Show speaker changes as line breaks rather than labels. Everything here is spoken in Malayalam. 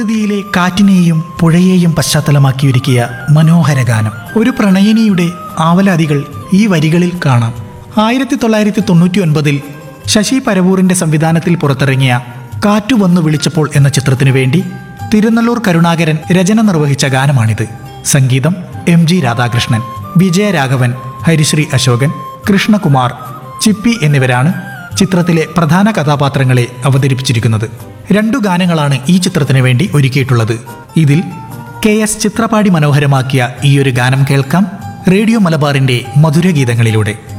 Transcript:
പ്രകൃതിയിലെ കാറ്റിനെയും പുഴയെയും പശ്ചാത്തലമാക്കി ഒരുക്കിയ മനോഹര ഗാനം ഒരു പ്രണയിനിയുടെ ആവലാതികൾ ഈ വരികളിൽ കാണാം ആയിരത്തി തൊള്ളായിരത്തി തൊണ്ണൂറ്റി ഒൻപതിൽ ശശി പരവൂറിന്റെ സംവിധാനത്തിൽ പുറത്തിറങ്ങിയ കാറ്റു വന്നു വിളിച്ചപ്പോൾ എന്ന ചിത്രത്തിനു വേണ്ടി തിരുനല്ലൂർ കരുണാകരൻ രചന നിർവഹിച്ച ഗാനമാണിത് സംഗീതം എം ജി രാധാകൃഷ്ണൻ വിജയരാഘവൻ ഹരിശ്രീ അശോകൻ കൃഷ്ണകുമാർ ചിപ്പി എന്നിവരാണ് ചിത്രത്തിലെ പ്രധാന കഥാപാത്രങ്ങളെ അവതരിപ്പിച്ചിരിക്കുന്നത് രണ്ടു ഗാനങ്ങളാണ് ഈ ചിത്രത്തിന് വേണ്ടി ഒരുക്കിയിട്ടുള്ളത് ഇതിൽ കെ എസ് ചിത്രപാടി മനോഹരമാക്കിയ ഈ ഒരു ഗാനം കേൾക്കാം റേഡിയോ മലബാറിന്റെ മധുരഗീതങ്ങളിലൂടെ